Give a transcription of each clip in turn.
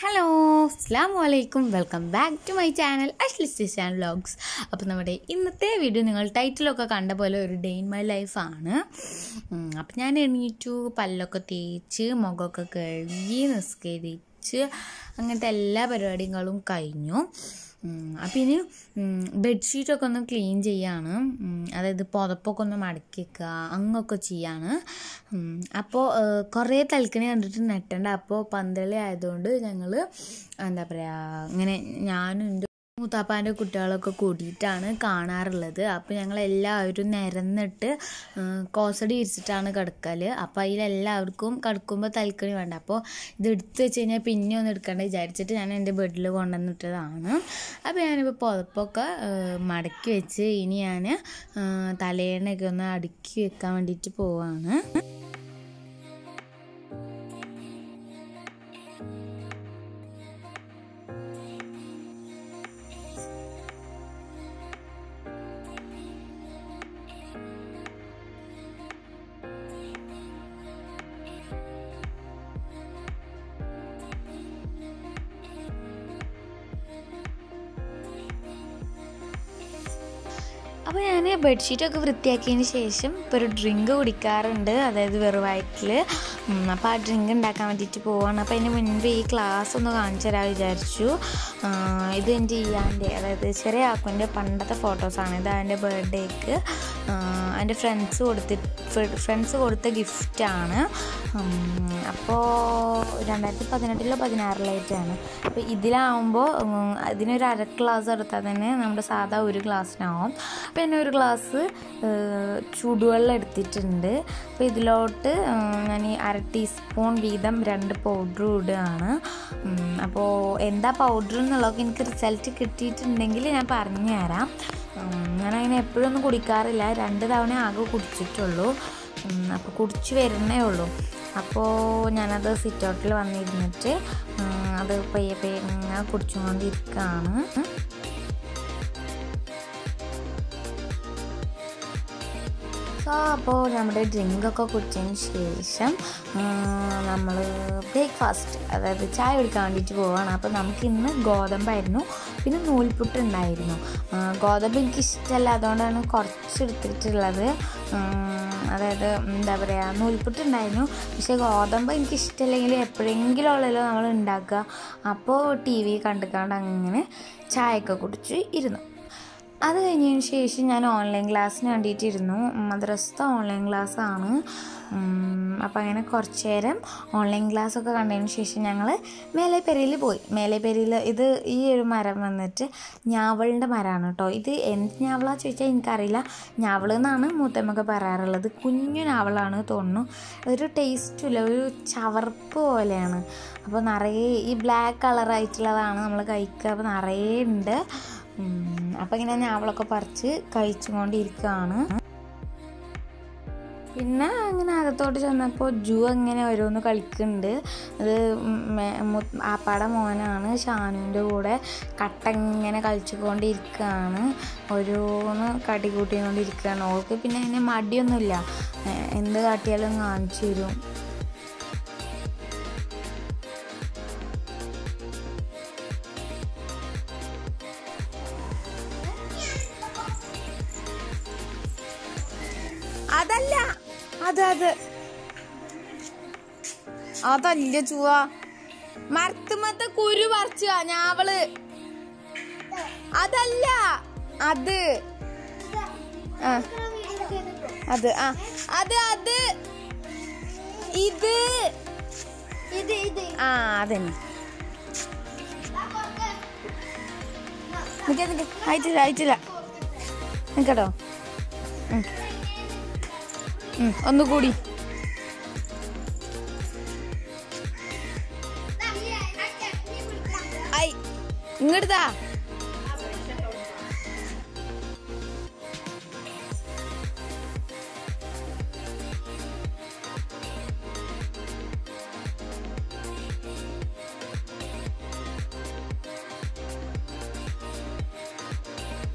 Hello അസ്സാം വലൈക്കും welcome back to my channel അഷ്ലിസ്റ്റ് ചാനൽ വ്ലോഗ്സ് അപ്പോൾ നമ്മുടെ ഇന്നത്തെ വീഡിയോ നിങ്ങൾ ടൈറ്റിലൊക്കെ കണ്ട പോലെ ഒരു ഡേ ഇൻ മൈ ലൈഫാണ് അപ്പം ഞാൻ എണീറ്റു പല്ലൊക്കെ തേച്ച് മുഖമൊക്കെ കഴുകി നിസ്കരിച്ച് അങ്ങനത്തെ എല്ലാ പരിപാടികളും കഴിഞ്ഞു അപ്പം ഇനി ബെഡ്ഷീറ്റൊക്കെ ഒന്ന് ക്ലീൻ ചെയ്യാണ് ഉം, അതായത് പുതപ്പൊക്കെ ഒന്ന് മടക്കി വെക്കുക അങ്ങൊക്കെ ചെയ്യാണ് അപ്പോൾ കുറേ തൽക്കണി കണ്ടിട്ട് നെട്ടണ്ട അപ്പോൾ പന്തളി ആയതുകൊണ്ട് ഞങ്ങൾ എന്താ പറയുക ഇങ്ങനെ ഞാനും എൻ്റെ മൂത്താപ്പാൻ്റെ കുട്ടികളൊക്കെ കൂടിയിട്ടാണ് കാണാറുള്ളത് അപ്പോൾ ഞങ്ങൾ എല്ലാവരും നിരന്നിട്ട് കോസടി ഇരിച്ചിട്ടാണ് കിടക്കൽ അപ്പോൾ അതിലെല്ലാവർക്കും കിടക്കുമ്പോൾ തൽക്കണി വേണ്ട അപ്പോൾ ഇത് എടുത്ത് വെച്ച് കഴിഞ്ഞാൽ പിന്നെ ഒന്ന് എടുക്കണ്ട വിചാരിച്ചിട്ട് ഞാൻ എൻ്റെ ബെഡിൽ കൊണ്ടുവന്നിട്ടതാണ് അപ്പോൾ ഞാനിപ്പോൾ പുതപ്പൊക്കെ ആ, മടക്കി വെച്ച് ഇനി ഞാൻ തലേണയൊക്കെ ഒന്ന് അടുക്കി വെക്കാൻ വേണ്ടിയിട്ട് പോവാണ് അപ്പോൾ ഞാൻ ബെഡ്ഷീറ്റൊക്കെ വൃത്തിയാക്കിയതിന് ശേഷം ഇപ്പോൾ ഒരു ഡ്രിങ്ക് കുടിക്കാറുണ്ട് അതായത് വെറും വയറ്റിൽ അപ്പോൾ ആ ഡ്രിങ്ക് ഉണ്ടാക്കാൻ വേണ്ടിയിട്ട് പോവാണ് അപ്പോൾ അതിന് മുൻപ് ഈ ക്ലാസ് ഒന്ന് കാണിച്ചു തരാൻ വിചാരിച്ചു ആ, ഇത് എൻ്റെ ഇയാൻ്റെ അതായത് ചെറിയ ആക്കുൻ്റെ പണ്ടത്തെ ഫോട്ടോസാണ് ഇത് അവൻ്റെ ബർത്ത്ഡേക്ക് എൻ്റെ ഫ്രണ്ട്സ് കൊടുത്തി ഫ്രണ്ട്സ് കൊടുത്ത ഗിഫ്റ്റാണ് അപ്പോൾ രണ്ടായിരത്തി പതിനെട്ടിലോ പതിനാറിലായിട്ടാണ് അപ്പോൾ ഇതിലാവുമ്പോൾ അതിനൊരു അര ഗ്ലാസ് എടുത്താൽ തന്നെ നമ്മുടെ സാധാ ഒരു ഗ്ലാസ്സിനാവും അപ്പോൾ എന്നെ ഒരു ഗ്ലാസ് ചൂടുവെള്ളം എടുത്തിട്ടുണ്ട് അപ്പോൾ ഇതിലോട്ട് ഉം, ഞാൻ ഈ അര ടീസ്പൂൺ വീതം രണ്ട് പൗഡർ ഇടുകയാണ് ഉം, അപ്പോൾ എന്താ പൗഡർ എന്നുള്ളതൊക്കെ എനിക്ക് റിസൾട്ട് കിട്ടിയിട്ടുണ്ടെങ്കിൽ ഞാൻ പറഞ്ഞു തരാം ഉം, ഞാനങ്ങനെ എപ്പോഴും ഒന്നും കുടിക്കാറില്ല രണ്ട് തവണ ആകെ കുടിച്ചിട്ടുള്ളൂ ഉം, അപ്പോൾ കുടിച്ച് വരുന്നേ ഉള്ളൂ അപ്പോൾ ഞാനത് സിറ്റ് ഔട്ടിൽ വന്നിരുന്നിട്ട് ഉം, അത് പയ്യെ പയ്യെ ഇങ്ങനെ കുടിച്ചുകൊണ്ടിരിക്കുകയാണ് സോ അപ്പോൾ നമ്മുടെ ഡ്രിങ്കൊക്കെ കുടിച്ചതിന് ശേഷം നമ്മൾ ബ്രേക്ക്ഫാസ്റ്റ് അതായത് ചായ കുടിക്കാൻ വേണ്ടിയിട്ട് പോവുകയാണ് അപ്പോൾ നമുക്ക് ഇന്ന് ഗോതമ്പായിരുന്നു പിന്നെ നൂൽപുട്ട് ഉണ്ടായിരുന്നു ആ, ഗോതമ്പ് എനിക്ക് ഇഷ്ടമല്ല അതുകൊണ്ടാണ് കുറച്ച് എടുത്തിട്ടുള്ളത് ഉം, അതായത് എന്താ പറയുക നൂൽപുട്ട് ഉണ്ടായിരുന്നു പക്ഷേ ഗോതമ്പ് എനിക്ക് ഇഷ്ടമല്ലെങ്കിൽ എപ്പോഴെങ്കിലും ഉള്ളല്ലോ നമ്മൾ ഉണ്ടാക്കുക അപ്പോൾ ടി വി കണ്ടുകൊണ്ട് അങ്ങനെ ചായയൊക്കെ കുടിച്ച് ഇരുന്നു അത് കഴിഞ്ഞതിന് ശേഷം ഞാൻ ഓൺലൈൻ ക്ലാസ്സിന് വേണ്ടിയിട്ടിരുന്നു മദ്രസത്തെ ഓൺലൈൻ ക്ലാസ്സാണ് അപ്പം അങ്ങനെ കുറച്ച് നേരം ഓൺലൈൻ ക്ലാസ്സൊക്കെ കണ്ടതിന് ശേഷം ഞങ്ങൾ മേലെപ്പെരയിൽ പോയി മേലെപ്പെരയിൽ ഇത് ഈ ഒരു മരം വന്നിട്ട് ഞാവളിൻ്റെ മരമാണ് കേട്ടോ ഇത് എന്ത് ഞാവളാ ചോദിച്ചാൽ എനിക്കറിയില്ല ഞാവൾ എന്നാണ് മൂത്തമ്മൊക്കെ പറയാറുള്ളത് കുഞ്ഞു ഞാവളാണ് തോന്നുന്നു ഒരു ടേസ്റ്റും ഇല്ല ഒരു ചവർപ്പ് പോലെയാണ് അപ്പോൾ നിറയെ ഈ ബ്ലാക്ക് കളറായിട്ടുള്ളതാണ് നമ്മൾ കഴിക്കുക അപ്പോൾ നിറയെ ഉണ്ട് അപ്പം ഇങ്ങനെ ഞാവളൊക്കെ പറിച്ച് കഴിച്ചുകൊണ്ടിരിക്കുകയാണ് പിന്നെ അങ്ങനെ അകത്തോട്ട് ചെന്നപ്പോൾ ജൂ അങ്ങനെ ഓരോന്ന് കളിക്കുന്നുണ്ട് അത് മേ- മു- ആപ്പാടെ മോനാണ് ഷാനുവിൻ്റെ കൂടെ കട്ട ഇങ്ങനെ കളിച്ചുകൊണ്ടിരിക്കുകയാണ് ഓരോന്ന് കടി കൂട്ടിക്കൊണ്ടിരിക്കുകയാണ് ഓൾക്ക് പിന്നെ അതിന് മടിയൊന്നുമില്ല എ- എന്ത് കാട്ടിയാലും കാണിച്ചു തരും അതല്ല അത് അത് അതല്ല ചുവ മരത്തുമത്തെ കുരു പറിച്ച ഞാവള് അതല്ല അത് ആ അത് ആ അത് അത് ഇത് ഇത് ഇത് ആ അതന്നെ നിക്ക നിക്ക ആയിട്ടില്ല ആയിട്ടില്ല നിക്കട്ടോ ഉം. ഉം, ഒന്നുകൂടി ഐ ഇങ്ങടുതാ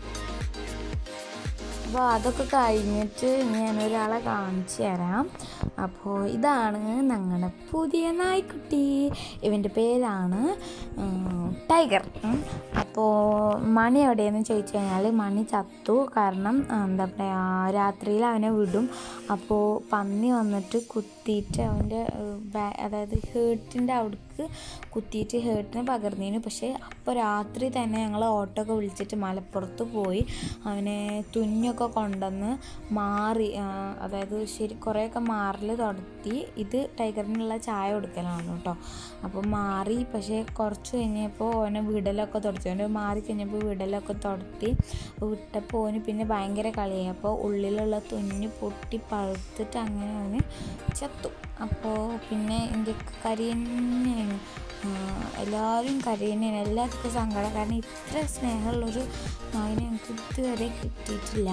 അപ്പോൾ അതൊക്കെ കഴിഞ്ഞിട്ട് ഇനി ഞാൻ ഒരാളെ കാണിച്ചു തരാം അപ്പോൾ ഇതാണ് ഞങ്ങളുടെ പുതിയ നായ്ക്കുട്ടി ഇവൻ്റെ പേരാണ് ഉം, ടൈഗർ ഉം. അപ്പോൾ മണി എവിടെയെന്ന് ചോദിച്ചു കഴിഞ്ഞാൽ മണി ചത്തു കാരണം ആ, എന്താ പറയുക രാത്രിയിൽ അവനെ വിടും അപ്പോൾ പന്നി വന്നിട്ട് കുത്തിയിട്ട് അവൻ്റെ ഏഹ്, ബാ- അതായത് ഹേർട്ടിൻ്റെ അവിടേക്ക് കുത്തിയിട്ട് ഹേർട്ടിന് പകർന്നതിന് പക്ഷേ അപ്പോൾ രാത്രി തന്നെ ഞങ്ങൾ ഓട്ടോ ഒക്കെ വിളിച്ചിട്ട് മലപ്പുറത്ത് പോയി അവനെ തുന്നൊക്കെ കൊണ്ടുവന്ന് മാറി ആ, അതായത് ശരി കുറേയൊക്കെ മാറൽ തുടത്തി ഇത് ടൈഗറിനുള്ള ചായ കൊടുക്കലാണ് കേട്ടോ അപ്പോൾ മാറി പക്ഷേ കുറച്ച് കഴിഞ്ഞപ്പോൾ അവനെ വിടലൊക്കെ തുടച്ചു അവൻ്റെ മാറി കഴിഞ്ഞപ്പോൾ വിടലൊക്കെ തുടത്തി വിട്ടപ്പോൾ അവന് പിന്നെ ഭയങ്കര കളിയായി അപ്പോൾ ഉള്ളിലുള്ള തുന്നി പൊട്ടി പഴുത്തിട്ട് അങ്ങനെ അവന് ചത്തു അപ്പോൾ പിന്നെ എൻ്റെ കരിയന്നെയാണ് എല്ലാവരും കരയുന്നതാണ് എല്ലാവർക്കും സങ്കടം കാരണം ഇത്ര സ്നേഹമുള്ളൊരു നായിനെ എനിക്ക് ഇതുവരെ കിട്ടിയിട്ടില്ല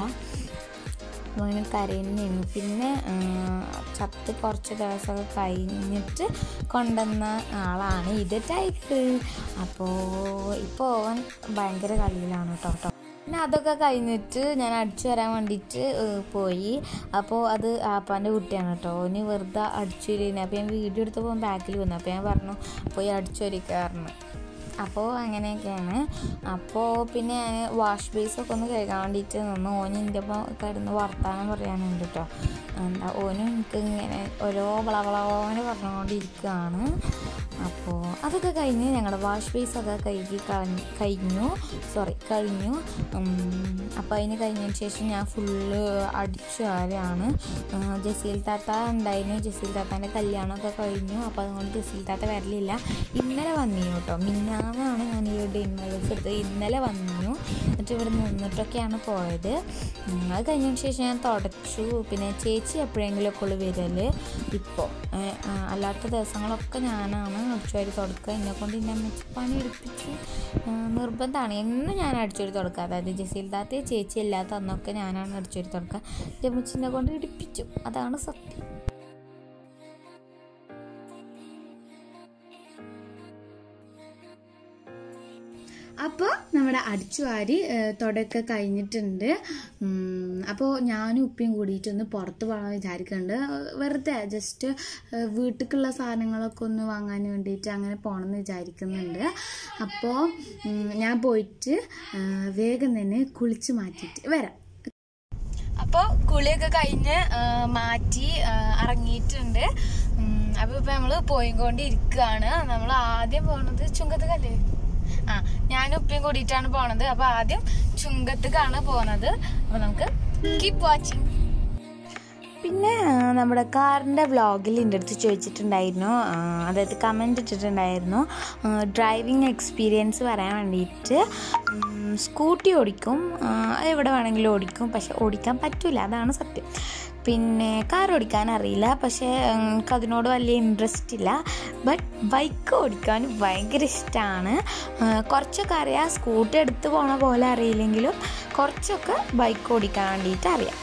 അങ്ങനെ കരയുന്നതാണ് പിന്നെ ആ, ചത്ത് കുറച്ച് ദിവസമൊക്കെ കഴിഞ്ഞിട്ട് കൊണ്ടുവന്ന ആളാണ് ഇത് ടൈപ്പ് അപ്പോൾ ഇപ്പോൾ അവൻ ഭയങ്കര കളിയിലാണ് കേട്ടോ കേട്ടോ പിന്നെ അതൊക്കെ കഴിഞ്ഞിട്ട് ഞാൻ അടിച്ചു വരാൻ വേണ്ടിയിട്ട് ഏഹ്, പോയി അപ്പോൾ അത് ആപ്പാൻ്റെ കുട്ടിയാണ് കേട്ടോ ഓന് വെറുതെ അടിച്ചു വരികയാണ് അപ്പോൾ ഞാൻ വീഡിയോ എടുത്തപ്പോൾ ബാക്കിൽ വന്നു അപ്പോൾ ഞാൻ പറഞ്ഞു പോയി അടിച്ചു വരിക്കാറുണ്ട് അപ്പോൾ അങ്ങനെയൊക്കെയാണ് അപ്പോൾ പിന്നെ ഞാൻ വാഷ് ബേസൊക്കെ ഒന്ന് കഴുകാൻ വേണ്ടിയിട്ട് നിന്നു ഓന് എൻ്റെ ഒപ്പം കിടന്ന് വർത്താനം പറയാനുണ്ട് കേട്ടോ എന്താ ഓനും എനിക്ക് ഇങ്ങനെ ഓരോ വളവളവോനെ പറഞ്ഞുകൊണ്ടിരിക്കുകയാണ് അപ്പോൾ അതൊക്കെ കഴിഞ്ഞ് ഞങ്ങളുടെ വാഷ് ബേസൊക്കെ കഴുകി കളഞ്ഞ് കഴിഞ്ഞു സോറി കഴിഞ്ഞു ഉം, അപ്പോൾ അതിന് കഴിഞ്ഞതിന് ശേഷം ഞാൻ ഫുള്ള് അടിച്ചു വാരാണ് ജസീൽ താത്ത ഉണ്ടായിരുന്നു ജസീൽ താത്താൻ്റെ കല്യാണമൊക്കെ കഴിഞ്ഞു അപ്പോൾ അതുകൊണ്ട് ജസീൽ താത്ത വരലില്ല ഇന്നലെ വന്നിരുന്നു കേട്ടോ മിന്നാന്നാണ് ഞാൻ ഈ ഡേ ലൈഫ് എടുത്തത് ഇന്നലെ വന്നു എന്നിട്ട് ഇവിടെ നിന്നിട്ടൊക്കെയാണ് പോയത് ഉം, അത് കഴിഞ്ഞതിന് ശേഷം ഞാൻ തുടച്ചു പിന്നെ ചേച്ചി എപ്പോഴെങ്കിലുമൊക്കെ ഉള്ളു വരൽ ഇപ്പോൾ അല്ലാത്ത ദിവസങ്ങളൊക്കെ ഞാനാണ് അടിച്ചു വാരി തുടക്കുക എന്നെ കൊണ്ട് എൻ്റെ അമ്മച്ചി പണി എടുപ്പിച്ച് നിർബന്ധമാണ് എന്നും ഞാൻ അടിച്ചൊരു തുടക്കുക അതായത് ജസീൽ താത്തയെ ചേച്ചി ഇല്ലാത്ത അന്നൊക്കെ ഞാനാണ് അടിച്ചൊരു തുടക്കുക എൻ്റെ അമ്മച്ചിനെ കൊണ്ട് ഇടിപ്പിച്ചു അതാണ് സത്യം അപ്പോൾ നമ്മുടെ അടിച്ചുവാരി തുടക്കം കഴിഞ്ഞിട്ടുണ്ട് അപ്പോൾ ഞാനും ഉപ്പയും കൂടിയിട്ടൊന്ന് പുറത്ത് പോകാൻ വിചാരിക്കുന്നുണ്ട് വെറുതെ ജസ്റ്റ് വീട്ടിലേക്കുള്ള സാധനങ്ങളൊക്കെ ഒന്ന് വാങ്ങാൻ വേണ്ടിയിട്ട് അങ്ങനെ പോകണമെന്ന് വിചാരിക്കുന്നുണ്ട് അപ്പോൾ ഞാൻ പോയിട്ട് ആ, വേഗം തന്നെ കുളിച്ച് മാറ്റിയിട്ട് വരാം അപ്പോൾ കുളിയൊക്കെ കഴിഞ്ഞ് ആ, മാറ്റി ആ, ഇറങ്ങിയിട്ടുണ്ട് ഉം, അപ്പോൾ ഇപ്പം നമ്മൾ പോയിക്കൊണ്ടിരിക്കുകയാണ് നമ്മൾ ആദ്യം പോണത് ചുങ്കത്തുകല്ലേ ആ ഞാനും ഉപ്പയും കൂടിയിട്ടാണ് പോണത് അപ്പോൾ ആദ്യം ചുങ്കത്തുക്കാണ് പോണത് അപ്പോൾ നമുക്ക് കീപ് വാച്ചിങ് പിന്നെ ആ, നമ്മുടെ കാറിൻ്റെ വ്ളോഗിൽ എൻ്റെ അടുത്ത് ചോദിച്ചിട്ടുണ്ടായിരുന്നു ആ, അതായത് കമൻറ്റ് ഇട്ടിട്ടുണ്ടായിരുന്നു ഡ്രൈവിംഗ് എക്സ്പീരിയൻസ് പറയാൻ വേണ്ടിയിട്ട് ഉം, സ്കൂട്ടി ഓടിക്കും ആ, അത് എവിടെ വേണമെങ്കിലും ഓടിക്കും പക്ഷെ ഓടിക്കാൻ പറ്റില്ല അതാണ് സത്യം പിന്നെ കാർ ഓടിക്കാൻ അറിയില്ല പക്ഷേ ഉം, എനിക്ക് അതിനോട് വലിയ ഇൻട്രസ്റ്റ് ഇല്ല ബട്ട് ബൈക്ക് ഓടിക്കാൻ ഭയങ്കര ഇഷ്ടമാണ് കുറച്ചൊക്കെ അറിയാം സ്കൂട്ടി എടുത്ത് പോണ പോലെ അറിയില്ലെങ്കിലും കുറച്ചൊക്കെ ബൈക്ക് ഓടിക്കാൻ വേണ്ടിയിട്ട് അറിയാം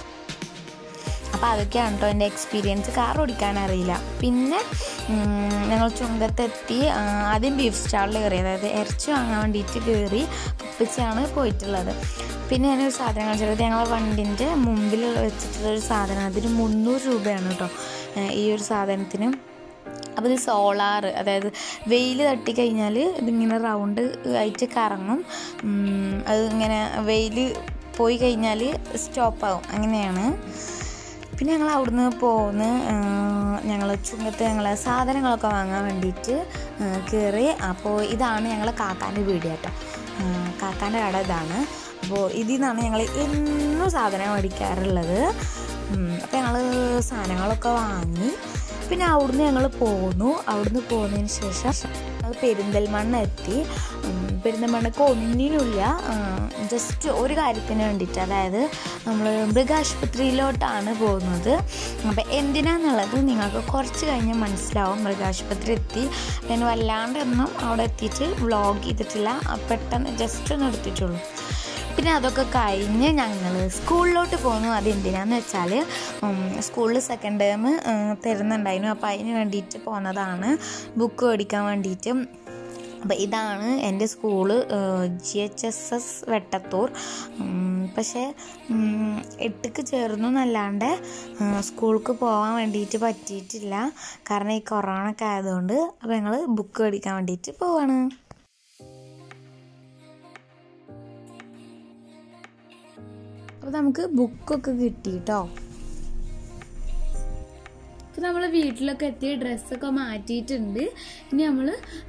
അപ്പോൾ അതൊക്കെയാണ് കേട്ടോ എൻ്റെ എക്സ്പീരിയൻസ് കാർ ഓടിക്കാൻ അറിയില്ല പിന്നെ ഉം, ഞങ്ങൾ ചുങ്കത്തെത്തി ആ, ആദ്യം ബീഫ് സ്റ്റാളിൽ കയറി അതായത് ഇറച്ചി വാങ്ങാൻ വേണ്ടിയിട്ട് കയറി ഉപ്പിച്ചാണ് പോയിട്ടുള്ളത് പിന്നെ ഞാനൊരു സാധനം കാണിച്ചത് ഞങ്ങളെ വണ്ടിൻ്റെ മുമ്പിൽ വെച്ചിട്ടുള്ള ഒരു സാധനം അതിന് മുന്നൂറ് രൂപയാണ് കേട്ടോ ഏ, ഈ ഒരു സാധനത്തിന് അപ്പോൾ ഇത് സോളാർ അതായത് വെയിൽ തട്ടിക്കഴിഞ്ഞാൽ ഇതിങ്ങനെ റൗണ്ട് ആയിട്ട് കറങ്ങും ഉം, അത് ഇങ്ങനെ വെയിൽ പോയി കഴിഞ്ഞാൽ സ്റ്റോപ്പാവും അങ്ങനെയാണ് പിന്നെ ഞങ്ങൾ അവിടുന്ന് പോന്ന് ഞങ്ങൾ ചുങ്കത്ത് ഞങ്ങൾ സാധനങ്ങളൊക്കെ വാങ്ങാൻ വേണ്ടിയിട്ട് കയറി അപ്പോൾ ഇതാണ് ഞങ്ങളെ കാക്കാൻ്റെ വീട് കേട്ടോ ആ, കാക്കാൻ്റെ കട ഇതാണ് അപ്പോൾ ഇതിൽ നിന്നാണ് ഞങ്ങൾ എന്നും സാധനം മേടിക്കാറുള്ളത് അപ്പോൾ ഞങ്ങൾ സാധനങ്ങളൊക്കെ വാങ്ങി പിന്നെ അവിടുന്ന് ഞങ്ങൾ പോന്നു അവിടുന്ന് പോകുന്നതിന് ശേഷം ഞങ്ങൾ പെരിന്തൽമണ്ണ എത്തി ഉം, പെരിന്തൽമണ്ണക്ക് ഒന്നിനുമില്ല ജസ്റ്റ് ഒരു കാര്യത്തിന് വേണ്ടിയിട്ട് അതായത് നമ്മൾ മൃഗാശുപത്രിയിലോട്ടാണ് പോകുന്നത് അപ്പോൾ എന്തിനാന്നുള്ളത് നിങ്ങൾക്ക് കുറച്ച് കഴിഞ്ഞ് മനസ്സിലാവും മൃഗാശുപത്രി എത്തി ഞാൻ വല്ലാണ്ടൊന്നും അവിടെ എത്തിയിട്ട് വ്ളോഗ് ചെയ്തിട്ടില്ല പെട്ടെന്ന് ജസ്റ്റ് ഒന്ന് എടുത്തിട്ടുള്ളൂ പിന്നെ അതൊക്കെ കഴിഞ്ഞ് ഞങ്ങൾ സ്കൂളിലോട്ട് പോന്നു അതെന്തിനാന്ന് വെച്ചാൽ സ്കൂളിൽ സെക്കൻഡ് ടേം തരുന്നുണ്ടായിരുന്നു അപ്പോൾ അതിന് വേണ്ടിയിട്ട് പോന്നതാണ് ബുക്ക് മേടിക്കാൻ വേണ്ടിയിട്ട് അപ്പോൾ ഇതാണ് എൻ്റെ school G H S S Vettathur ഉം, പക്ഷേ ഉം, എട്ടിക്ക് ചേർന്നു എന്നല്ലാണ്ട് സ്കൂൾക്ക് പോകാൻ വേണ്ടിയിട്ട് പറ്റിയിട്ടില്ല കാരണം ഈ കൊറോണ ഒക്കെ ആയതുകൊണ്ട് അപ്പോൾ ഞങ്ങൾ ബുക്ക് മേടിക്കാൻ വേണ്ടിയിട്ട് പോവാണ് അപ്പോൾ നമുക്ക് ബുക്കൊക്കെ കിട്ടി കേട്ടോ അപ്പോൾ നമ്മൾ വീട്ടിലൊക്കെ എത്തി ഡ്രസ്സൊക്കെ മാറ്റിയിട്ടുണ്ട് ഇനി നമ്മൾ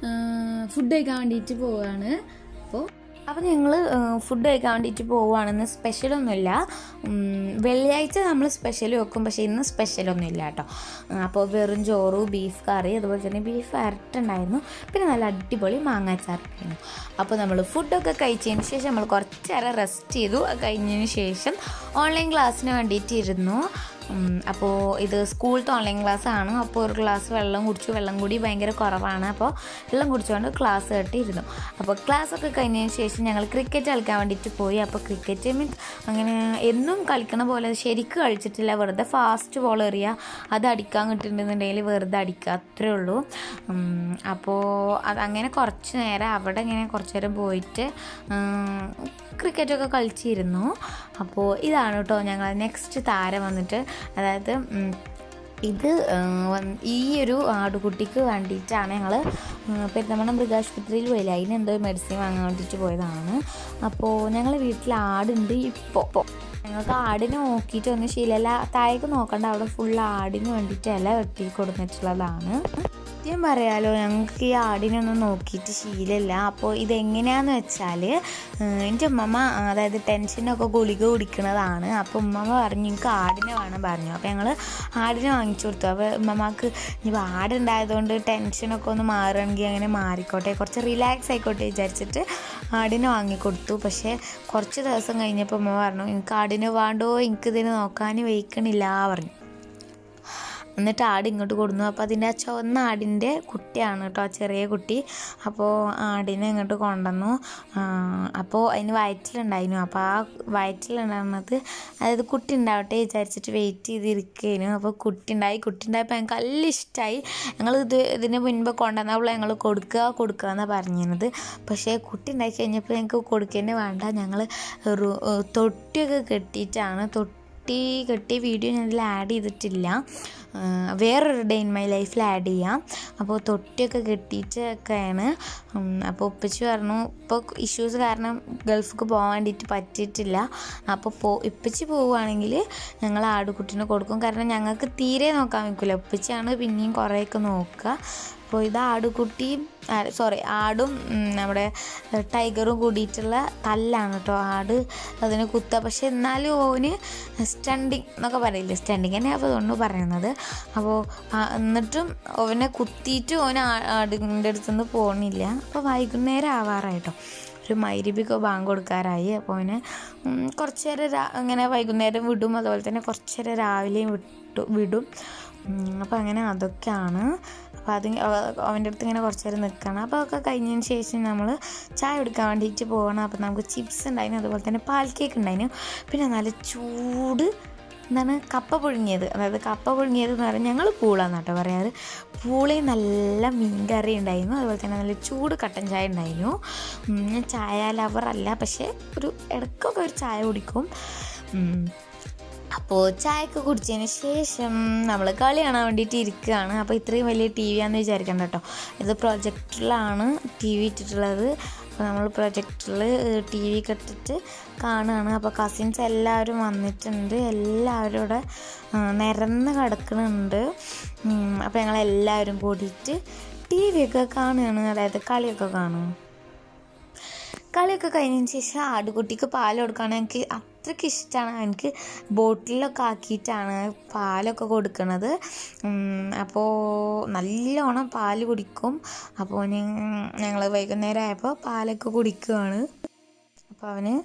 ഫുഡ് കഴിക്കാൻ വേണ്ടിയിട്ട് പോവുകയാണ് അപ്പോൾ അപ്പോൾ ഞങ്ങൾ ഫുഡ് കഴിക്കാൻ വേണ്ടിയിട്ട് പോവുകയാണെന്ന് സ്പെഷ്യലൊന്നുമില്ല ഉം, വെള്ളിയാഴ്ച നമ്മൾ സ്പെഷ്യൽ വെക്കും പക്ഷേ ഇന്ന് സ്പെഷ്യലൊന്നും ഇല്ല കേട്ടോ അപ്പോൾ വെറും ചോറ് ബീഫ് കറി അതുപോലെ തന്നെ ബീഫ് വരട്ടുണ്ടായിരുന്നു പിന്നെ നല്ല അടിപൊളി മാങ്ങാച്ചാറുണ്ടായിരുന്നു അപ്പോൾ നമ്മൾ ഫുഡൊക്കെ കഴിച്ചതിന് ശേഷം നമ്മൾ കുറച്ച് നേരം റെസ്റ്റ് ചെയ്തു അത് കഴിഞ്ഞതിന് ശേഷം ഓൺലൈൻ ക്ലാസ്സിന് വേണ്ടിയിട്ട് ഇരുന്നു ഉം, അപ്പോൾ ഇത് സ്കൂളത്തെ ഓൺലൈൻ ക്ലാസ് ആണ് അപ്പോൾ ഒരു ഗ്ലാസ് വെള്ളം കുടിച്ചു വെള്ളം കൂടി ഭയങ്കര കുറവാണ് അപ്പോൾ വെള്ളം കുടിച്ചുകൊണ്ട് ക്ലാസ് കേട്ടിരുന്നു അപ്പോൾ ക്ലാസ് ഒക്കെ കഴിഞ്ഞതിന് ശേഷം ഞങ്ങൾ ക്രിക്കറ്റ് കളിക്കാൻ വേണ്ടിയിട്ട് പോയി അപ്പോൾ ക്രിക്കറ്റ് മീൻസ് അങ്ങനെ എന്നും കളിക്കണ പോലെ ശരിക്കും കളിച്ചിട്ടില്ല വെറുതെ ഫാസ്റ്റ് ബോൾ എറിയുക അത് അടിക്കാൻ കിട്ടുന്നുണ്ടെന്നുണ്ടെങ്കിൽ വെറുതെ അടിക്കുക അത്രേ ഉള്ളൂ ഉം, അപ്പോൾ അതങ്ങനെ കുറച്ച് നേരം അവിടെ ഇങ്ങനെ കുറച്ച് നേരം പോയിട്ട് ഉം, ക്രിക്കറ്റൊക്കെ കളിച്ചിരുന്നു അപ്പോൾ ഇതാണ് കേട്ടോ ഞങ്ങൾ നെക്സ്റ്റ് താരം വന്നിട്ട് അതായത് ഉം, ഇത് ആ, വന്ന് ഈ ഒരു ആടുകുട്ടിക്ക് വേണ്ടിയിട്ടാണ് ഞങ്ങൾ പെരുന്തമണ്ണ മൃഗാശുപത്രിയിൽ പോയില്ല അതിന് എന്തോ മെഡിസിൻ വാങ്ങാൻ വേണ്ടിയിട്ട് പോയതാണ് അപ്പോൾ ഞങ്ങൾ വീട്ടിൽ ആടുണ്ട് ഇപ്പോൾ ഇപ്പോൾ ഞങ്ങൾക്ക് ആടിനെ നോക്കിയിട്ട് ഒന്നും ശീലമല്ല താഴേക്ക് നോക്കണ്ട അവിടെ ഫുൾ ആടിന് വേണ്ടിയിട്ട് ഇല വെട്ടി കൊടുത്തിട്ടുള്ളതാണ് സത്യം പറയാലോ ഞങ്ങൾക്ക് ഈ ആടിനൊന്നും നോക്കിയിട്ട് ശീലമില്ല അപ്പോൾ ഇതെങ്ങനെയാന്ന് വെച്ചാൽ എൻ്റെ ഉമ്മമ്മ അതായത് ടെൻഷനൊക്കെ ഗുളിക കുടിക്കുന്നതാണ് അപ്പോൾ ഉമ്മമ്മ പറഞ്ഞു എനിക്ക് ആടിനെ വേണം പറഞ്ഞു അപ്പോൾ ഞങ്ങൾ ആടിനെ വാങ്ങിച്ചു കൊടുത്തു അപ്പോൾ ഉമ്മമ്മക്ക് ഇനി ആടുണ്ടായതുകൊണ്ട് ടെൻഷനൊക്കെ ഒന്ന് മാറുകയാണെങ്കിൽ അങ്ങനെ മാറിക്കോട്ടെ കുറച്ച് റിലാക്സ് ആയിക്കോട്ടെ വിചാരിച്ചിട്ട് ആടിനെ വാങ്ങിക്കൊടുത്തു പക്ഷേ കുറച്ച് ദിവസം കഴിഞ്ഞപ്പോൾ ഉമ്മ പറഞ്ഞു എനിക്ക് ആടിനെ വേണ്ടോ എനിക്കിതിനെ നോക്കാൻ വയ്ക്കണില്ല പറഞ്ഞു എന്നിട്ട് ആട് ഇങ്ങോട്ട് കൊടുന്നു അപ്പോൾ അതിൻ്റെ ആ ചുവന്ന ആടിൻ്റെ കുട്ടിയാണ് കേട്ടോ ആ ചെറിയ കുട്ടി അപ്പോൾ ആടിനെ ഇങ്ങോട്ട് കൊണ്ടുവന്നു ആ, അപ്പോൾ അതിന് വയറ്റിലുണ്ടായിരുന്നു അപ്പോൾ ആ വയറ്റിലുണ്ടായിരുന്നത് അതായത് കുട്ടി ഉണ്ടാവട്ടെ വിചാരിച്ചിട്ട് വെയിറ്റ് ചെയ്തിരിക്കുകയായിരുന്നു അപ്പോൾ കുട്ടി ഉണ്ടായി കുട്ടി ഉണ്ടായപ്പോൾ ഞങ്ങൾക്ക് നല്ല ഇഷ്ടമായി ഞങ്ങൾ ഇത് ഇതിന് മുൻപ് കൊണ്ടുവന്നപ്പോൾ ഞങ്ങൾ കൊടുക്കുക കൊടുക്കുക എന്നാണ് പറഞ്ഞിരുന്നത് പക്ഷേ കുട്ടി ഉണ്ടായി കഴിഞ്ഞപ്പോൾ ഞങ്ങൾക്ക് കൊടുക്കേണ്ടി വേണ്ട ഞങ്ങൾ തൊട്ടിയൊക്കെ കെട്ടിയിട്ടാണ് തൊട്ടി കെട്ടി കെട്ടിയ വീഡിയോ ഞാൻ ഇതിൽ ആഡ് ചെയ്തിട്ടില്ല ആ, വേറൊരു ഡേ ഇൻ മൈ ലൈഫിൽ ആഡ് ചെയ്യാം അപ്പോൾ തൊട്ടിയൊക്കെ കെട്ടിയിട്ടൊക്കെയാണ് ഉം, അപ്പോൾ ഉപ്പച്ചി പറഞ്ഞു ഇപ്പോൾ ഇഷ്യൂസ് കാരണം ഗൾഫിക്ക് പോകാൻ വേണ്ടിയിട്ട് പറ്റിയിട്ടില്ല അപ്പോൾ പോ ഇപ്പച്ചി പോവുകയാണെങ്കിൽ ഞങ്ങൾ ആടുകുട്ടിനെ കൊടുക്കും കാരണം ഞങ്ങൾക്ക് തീരെ നോക്കാൻ വെക്കില്ല ഉപ്പച്ചിയാണ് പിന്നെയും കുറേയൊക്കെ നോക്കുക അപ്പോൾ ഇത് ആടുകുട്ടിയും സോറി ആടും ഉം, നമ്മുടെ ടൈഗറും കൂടിയിട്ടുള്ള തല്ലാണ് കേട്ടോ ആട് അതിന് കുത്തുക പക്ഷെ എന്നാലും ഓന് സ്റ്റണ്ടിങ് എന്നൊക്കെ പറയില്ലേ സ്റ്റണ്ടിങ് തന്നെ അപ്പോൾ അതുകൊണ്ട് പറയുന്നത് അപ്പോൾ ആ, എന്നിട്ടും അവനെ കുത്തിയിട്ട് ഓന് ആ- ആടിൻ്റെ അടുത്തുനിന്ന് പോകണില്ല അപ്പോൾ വൈകുന്നേരം ആവാറായിട്ടോ ഒരു മൈരിബിക്കോ ബാങ്ക് കൊടുക്കാറായി അപ്പോൾ അവനെ ഉം, കുറച്ച് നേരം രാ അങ്ങനെ വൈകുന്നേരം വിടും അതുപോലെ തന്നെ കുറച്ച് നേരം രാവിലെയും വിട്ടു വിടും ഉം, അപ്പോൾ അങ്ങനെ അതൊക്കെയാണ് അപ്പോൾ അത് അവ- അവൻ്റെ അടുത്ത് ഇങ്ങനെ കുറച്ച് നേരം നിൽക്കണം അപ്പോൾ അതൊക്കെ കഴിഞ്ഞതിന് ശേഷം നമ്മൾ ചായ എടുക്കാൻ വേണ്ടിയിട്ട് പോകണം അപ്പോൾ നമുക്ക് ചിപ്സ് ഉണ്ടായിരുന്നു അതുപോലെ തന്നെ പാൽ കേക്ക് ഉണ്ടായിരുന്നു പിന്നെ നല്ല ചൂട് എന്താണ് കപ്പ പുഴുങ്ങിയത് അതായത് കപ്പ പുഴുങ്ങിയത് എന്ന് പറഞ്ഞാൽ ഞങ്ങൾ പൂളാന്ന് കേട്ടോ പറയാറ് പൂളയും നല്ല മീൻകറി ഉണ്ടായിരുന്നു അതുപോലെ തന്നെ നല്ല ചൂട് കട്ടൻ ചായ ഉണ്ടായിരുന്നു ഉം, ഞാൻ ചായ ലവർ അല്ല പക്ഷേ ഒരു ഇടയ്ക്കൊക്കെ ഒരു ചായ കുടിക്കും ഉം. അപ്പോൾ ചായയൊക്കെ കുടിച്ചതിന് ശേഷം നമ്മൾ കളി കാണാൻ വേണ്ടിയിട്ട് ഇരിക്കുകയാണ് അപ്പോൾ ഇത്രയും വലിയ ടി വി ആണെന്ന് വിചാരിക്കണ്ട കേട്ടോ ഇത് പ്രൊജക്ടറിലാണ് ടി വി ഇട്ടിട്ടുള്ളത് അപ്പോൾ നമ്മൾ പ്രൊജക്ടറിൽ ടി വി ഒക്കെ ഇട്ടിട്ട് കാണുകയാണ് അപ്പോൾ കസിൻസ് എല്ലാവരും വന്നിട്ടുണ്ട് എല്ലാവരും ഇവിടെ ആ, നിരന്ന് കിടക്കുന്നുണ്ട് ഉം, അപ്പോൾ ഞങ്ങൾ എല്ലാവരും കൂടിയിട്ട് ടി വി ഒക്കെ കാണുകയാണ് അതായത് കളിയൊക്കെ കാണും കളിയൊക്കെ കഴിഞ്ഞതിന് ശേഷം ആടുകുട്ടിക്ക് പാൽ കൊടുക്കുകയാണ് എനിക്ക് അത്രയ്ക്ക് ഇഷ്ടമാണ് എനിക്ക് ബോട്ടിലൊക്കെ ആക്കിയിട്ടാണ് പാലൊക്കെ കൊടുക്കുന്നത് അപ്പോൾ നല്ലോണം പാൽ കുടിക്കും അപ്പോൾ ഞങ്ങൾ വൈകുന്നേരം ആയപ്പോൾ പാലൊക്കെ കുടിക്കുകയാണ് അപ്പോൾ അവന്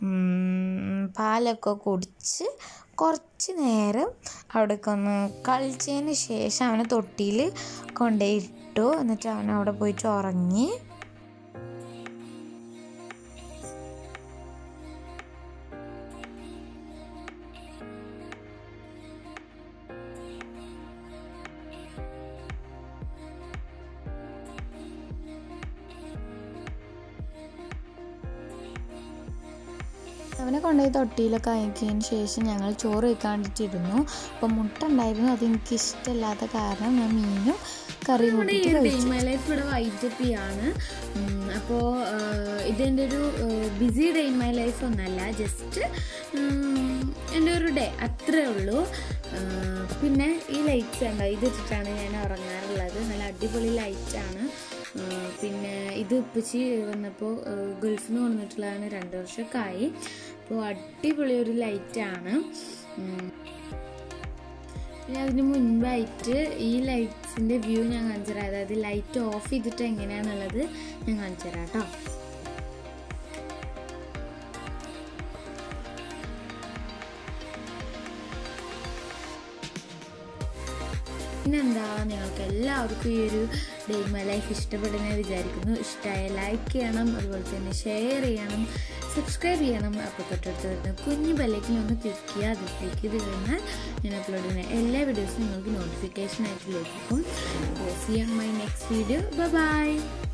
ഉം, പാലൊക്കെ കുടിച്ച് കുറച്ച് നേരം അവിടേക്ക് ഒന്ന് കളിച്ചതിന് ശേഷം അവനെ തൊട്ടിയിൽ കൊണ്ടുപോയി ഇട്ടു എന്നിട്ട് അവൻ അവിടെ പോയിട്ട് ഉറങ്ങി അവനെ കൊണ്ടുപോയി തൊട്ടിയിലൊക്കെ അയക്കിയതിന് ശേഷം ഞങ്ങൾ ചോറ് വെക്കാണ്ടിട്ടിരുന്നു അപ്പോൾ മുട്ട ഉണ്ടായിരുന്നു അത് എനിക്ക് ഇഷ്ടമില്ലാത്ത കാരണം ഞാൻ മീനും കറിയും നമ്മുടെ ഈ കൂട്ടിയിട്ട് ഡേ കഴിച്ചു മൈ ലൈഫ് ഇവിടെ വൈറ്റപ്പ് ചെയ്യാണ് അപ്പോൾ ഇതെൻ്റെ ഒരു busy day in my life ഒന്നല്ല ജസ്റ്റ് എൻ്റെ ഒരു ഡേ അത്രേ ഉള്ളൂ ആ, പിന്നെ ഈ ലൈറ്റ്സ് ഉണ്ടോ ഇത് ഇട്ടിട്ടാണ് ഞാൻ ഉറങ്ങാറുള്ളത് നല്ല അടിപൊളി ലൈറ്റാണ് പിന്നെ ഇത് ഉപ്പച്ചി വന്നപ്പോൾ ഗൾഫിൽ നിന്ന് കൊണ്ടുവന്നിട്ടുള്ളതാണ് രണ്ട് വർഷമൊക്കെ ആയി അപ്പോൾ അടിപൊളി ഒരു ലൈറ്റാണ് പിന്നെ അതിന് മുൻപായിട്ട് ഈ ലൈറ്റ്സിൻ്റെ വ്യൂ ഞാൻ കാണിച്ചു തരാം അതായത് ലൈറ്റ് ഓഫ് ചെയ്തിട്ട് എങ്ങനെയാണെന്നുള്ളത് ഞാൻ കാണിച്ചു തരാം കേട്ടോ പിന്നെന്താ നിങ്ങൾക്ക് എല്ലാവർക്കും ഈ ഒരു ഡേ മൈ ലൈഫ് ഇഷ്ടപ്പെടുന്ന വിചാരിക്കുന്നു ഇഷ്ടമായ ലൈക്ക് ചെയ്യണം അതുപോലെ തന്നെ ഷെയർ ചെയ്യണം സബ്സ്ക്രൈബ് ചെയ്യണം അപ്പോൾ തൊട്ടടുത്ത് വരുന്ന കുഞ്ഞു ബെല്ലൈക്കിൽ ഒന്ന് ക്ലിക്ക് ചെയ്യുക അത് ക്ലിക്ക് ചെയ്ത് കഴിഞ്ഞാൽ ഞാൻ അപ്ലോഡ് ചെയ്യുന്ന എല്ലാ വീഡിയോസും നിങ്ങൾക്ക് നോട്ടിഫിക്കേഷൻ ആയിട്ട് ലഭിക്കും see on my next video by